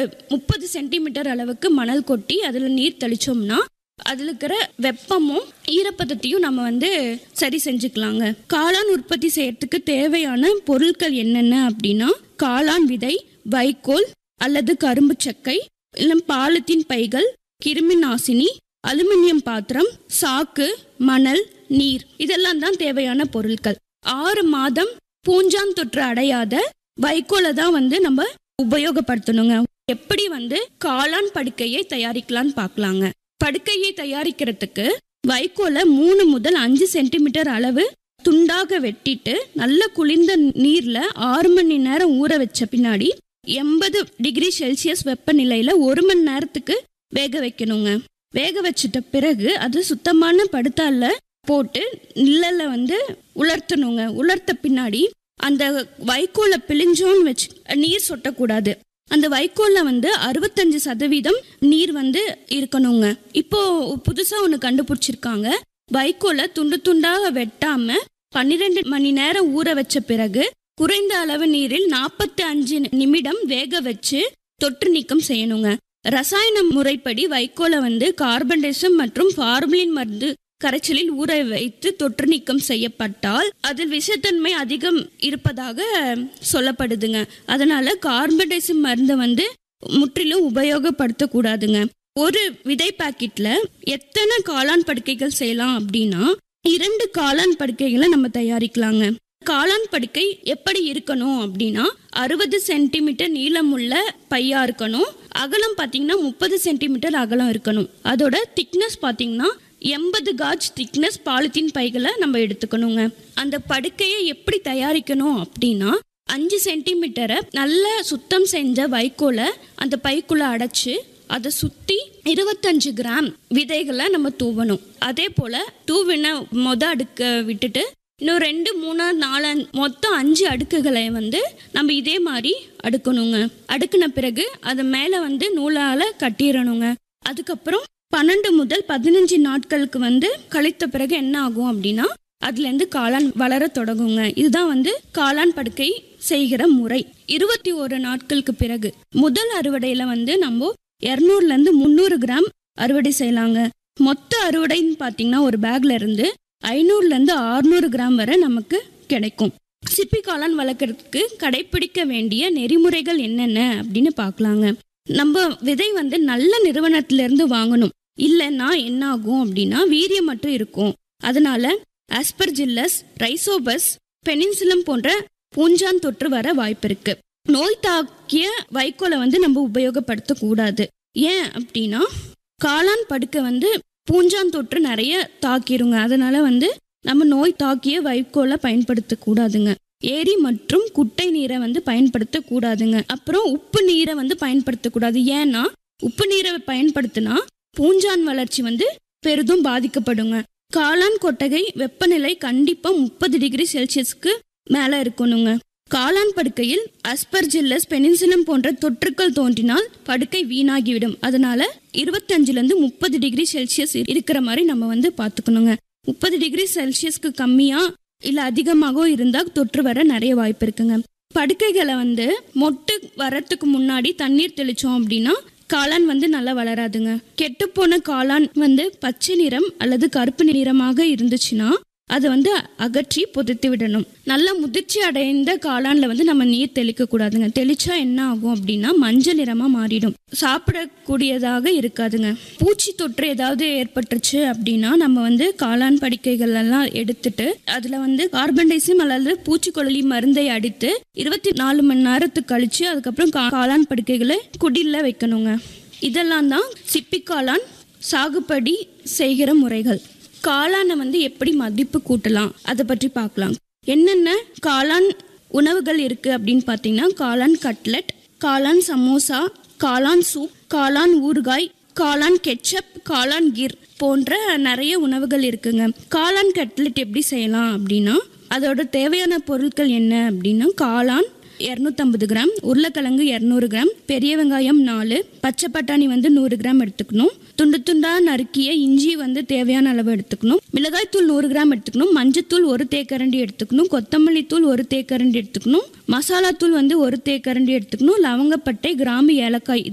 முப்பது சென்டிமீட்டர் அளவுக்கு மணல் கொட்டி அதில் நீர் தெளிச்சோம்னா அதில் இருக்கிற வெப்பமும் ஈரப்பதத்தையும் நம்ம வந்து சரி செஞ்சுக்கலாங்க காளான் உற்பத்தி செய்யறதுக்கு தேவையான பொருட்கள் என்னென்ன அப்படின்னா காளான் விதை வைக்கோல் அல்லது கரும்பு சக்கை இல்லை பாலித்தீன் பைகள் கிருமி நாசினி அலுமினியம் பாத்திரம் சாக்கு மணல் நீர் இதெல்லாம் தான் தேவையான பொருட்கள் ஆறு மாதம் பூஞ்சான் தொற்று அடையாத வைக்கோலை தான் வந்து நம்ம உபயோகப்படுத்தணுங்க எப்படி வந்து காளான் படுக்கையை தயாரிக்கலாம்னு பார்க்கலாங்க படுக்கையை தயாரிக்கிறதுக்கு வைக்கோலை மூணு முதல் அஞ்சு சென்டிமீட்டர் அளவு துண்டாக வெட்டிட்டு நல்ல குளிர்ந்த நீர்ல ஆறு மணி நேரம் ஊற வச்ச பின்னாடி எண்பது டிகிரி செல்சியஸ் வெப்பநிலையில ஒரு மணி நேரத்துக்கு வேக வைக்கணுங்க வேக வச்சிட்ட பிறகு அது சுத்தமான படுத்தால போட்டு நிழல்ல வந்து உலர்த்தணுங்க உலர்த்த பின்னாடி அந்த வைக்கோலை பிழிஞ்சோன்னு வச்சு நீர் சொட்டக்கூடாது அந்த வைக்கோல்ல வந்து அறுபத்தஞ்சு சதவீதம் நீர் வந்து இருக்கணுங்க இப்போ புதுசா ஒன்று கண்டுபிடிச்சிருக்காங்க வைக்கோலை துண்டு துண்டாக வெட்டாம பன்னிரெண்டு மணி நேரம் ஊற வச்ச பிறகு குறைந்த அளவு நீரில் நாற்பத்தி அஞ்சு நிமிடம் வேக வச்சு தொற்று நீக்கம் செய்யணுங்க ரசாயன முறைப்படி வைக்கோலை வந்து கார்பன்டைசம் மற்றும் ஃபார்மலின் மருந்து கரைச்சலில் ஊற வைத்து தொற்று நீக்கம் செய்யப்பட்டால் அதில் விஷத்தன்மை அதிகம் இருப்பதாக சொல்லப்படுதுங்க அதனால கார்பன்டைசம் மருந்தை வந்து முற்றிலும் உபயோகப்படுத்தக்கூடாதுங்க ஒரு விதை பாக்கெட்ல எத்தனை காளான் படுக்கைகள் செய்யலாம் அப்படின்னா இரண்டு காளான் படுக்கைகளை நம்ம தயாரிக்கலாங்க காளான் படுக்கை எப்படி இருக்கணும் அப்படின்னா அறுபது சென்டிமீட்டர் நீளமுள்ள பையா இருக்கணும் அகலம் பார்த்தீங்கன்னா முப்பது சென்டிமீட்டர் அகலம் இருக்கணும் அதோட திக்னஸ் பார்த்தீங்கன்னா எண்பது காஜ் திக்னஸ் பாலித்தீன் பைகளை நம்ம எடுத்துக்கணுங்க அந்த படுக்கையை எப்படி தயாரிக்கணும் அப்படின்னா அஞ்சு சென்டிமீட்டரை நல்ல சுத்தம் செஞ்ச வைக்கோலை அந்த பைக்குள்ள அடைச்சு அதை சுற்றி இருபத்தஞ்சு கிராம் விதைகளை நம்ம தூவணும் அதே போல் தூவின மொத அடுக்க விட்டுட்டு இன்னும் ரெண்டு மூணு நாலு மொத்தம் அஞ்சு அடுக்குகளை வந்து நம்ம இதே மாதிரி அடுக்கணுங்க அடுக்குன பிறகு அது மேலே வந்து நூலால் கட்டிடணுங்க அதுக்கப்புறம் பன்னெண்டு முதல் பதினஞ்சு நாட்களுக்கு வந்து கழித்த பிறகு என்ன ஆகும் அப்படின்னா அதுலேருந்து காளான் வளர தொடங்குங்க இதுதான் வந்து காளான் படுக்கை செய்கிற முறை இருபத்தி ஒரு நாட்களுக்கு பிறகு முதல் அறுவடையில் வந்து நம்ம இரநூறுலேருந்து முந்நூறு கிராம் அறுவடை செய்யலாங்க மொத்த அறுவடைன்னு பார்த்தீங்கன்னா ஒரு பேக்ல இருந்து ஐநூறுலேருந்து ஆறுநூறு கிராம் வரை நமக்கு கிடைக்கும் சிப்பி காளான் வளர்க்குறதுக்கு கடைபிடிக்க வேண்டிய நெறிமுறைகள் என்னென்ன அப்படின்னு பார்க்கலாங்க நம்ம விதை வந்து நல்ல நிறுவனத்திலிருந்து வாங்கணும் இல்லைன்னா என்ன ஆகும் அப்படின்னா வீரியம் மட்டும் இருக்கும் அதனால ஆஸ்பர்ஜில்லஸ் ரைசோபஸ் பெனின்சிலம் போன்ற பூஞ்சான் தொற்று வர வாய்ப்பு இருக்கு நோய் தாக்கிய வைக்கோலை வந்து நம்ம உபயோகப்படுத்த கூடாது ஏன் அப்படின்னா காளான் படுக்கை வந்து பூஞ்சான் தொற்று நிறைய தாக்கிருங்க அதனால வந்து நம்ம நோய் தாக்கிய வைக்கோலை பயன்படுத்த கூடாதுங்க ஏரி மற்றும் குட்டை நீரை வந்து பயன்படுத்த கூடாதுங்க அப்புறம் உப்பு நீரை வந்து பயன்படுத்த கூடாது ஏன்னா உப்பு நீரை பயன்படுத்தினா பூஞ்சான் வளர்ச்சி வந்து பெரிதும் பாதிக்கப்படுங்க காளான் கொட்டகை வெப்பநிலை கண்டிப்பா முப்பது டிகிரி செல்சியஸ்க்கு மேல இருக்கணுங்க காளான் படுக்கையில் அஸ்பர்ஜில்லஸ் பெனின்சிலம் போன்ற தொற்றுக்கள் தோன்றினால் படுக்கை வீணாகிவிடும் அதனால இருபத்தஞ்சுல இருந்து முப்பது டிகிரி செல்சியஸ் இருக்கிற மாதிரி நம்ம வந்து பார்த்துக்கணுங்க முப்பது டிகிரி செல்சியஸ்க்கு கம்மியா இல்ல அதிகமாகவும் இருந்தா தொற்று வர நிறைய வாய்ப்பு இருக்குங்க படுக்கைகளை வந்து மொட்டு வரத்துக்கு முன்னாடி தண்ணீர் தெளிச்சோம் அப்படின்னா காளான் வந்து நல்லா வளராதுங்க கெட்டுப்போன காளான் வந்து பச்சை நிறம் அல்லது கருப்பு நிறமாக இருந்துச்சுன்னா அதை வந்து அகற்றி புதைத்து விடணும் நல்லா முதிர்ச்சி அடைந்த காளான்ல வந்து நம்ம நீர் தெளிக்க கூடாதுங்க தெளிச்சா என்ன ஆகும் அப்படின்னா மஞ்சள் நிறமா மாறிடும் சாப்பிடக்கூடியதாக இருக்காதுங்க பூச்சி தொற்று ஏதாவது ஏற்பட்டுருச்சு அப்படின்னா நம்ம வந்து காளான் படுக்கைகள் எல்லாம் எடுத்துட்டு அதுல வந்து கார்பன்டைசியம் அல்லது பூச்சிக்கொல்லி மருந்தை அடித்து இருபத்தி நாலு மணி நேரத்துக்கு கழிச்சு அதுக்கப்புறம் கா- காளான் படுக்கைகளை குடில்ல வைக்கணுங்க இதெல்லாம் தான் சிப்பி காளான் சாகுபடி செய்கிற முறைகள் காளானை வந்து எப்படி மதிப்பு கூட்டலாம் அதை பற்றி பார்க்கலாம் என்னென்ன காளான் உணவுகள் இருக்கு அப்படின்னு பார்த்தீங்கன்னா காளான் கட்லெட் காளான் சமோசா காளான் சூப் காளான் ஊறுகாய் காளான் கெச்சப் காளான் கீர் போன்ற நிறைய உணவுகள் இருக்குங்க காளான் கட்லெட் எப்படி செய்யலாம் அப்படின்னா அதோட தேவையான பொருட்கள் என்ன அப்படின்னா காளான் இரநூத்தம்பது கிராம் உருளைக்கிழங்கு இரநூறு கிராம் பெரிய வெங்காயம் நாலு பச்சை பட்டாணி வந்து நூறு கிராம் எடுத்துக்கணும் துண்டு துண்டா நறுக்கிய இஞ்சி வந்து தேவையான அளவு எடுத்துக்கணும் மிளகாய்த்தூள் நூறு கிராம் எடுத்துக்கணும் மஞ்சத்தூள் ஒரு தேக்கரண்டி எடுத்துக்கணும் கொத்தமல்லி தூள் ஒரு தேக்கரண்டி எடுத்துக்கணும் மசாலா தூள் வந்து ஒரு தேக்கரண்டி எடுத்துக்கணும் லவங்கப்பட்டை கிராம்பு ஏலக்காய் இது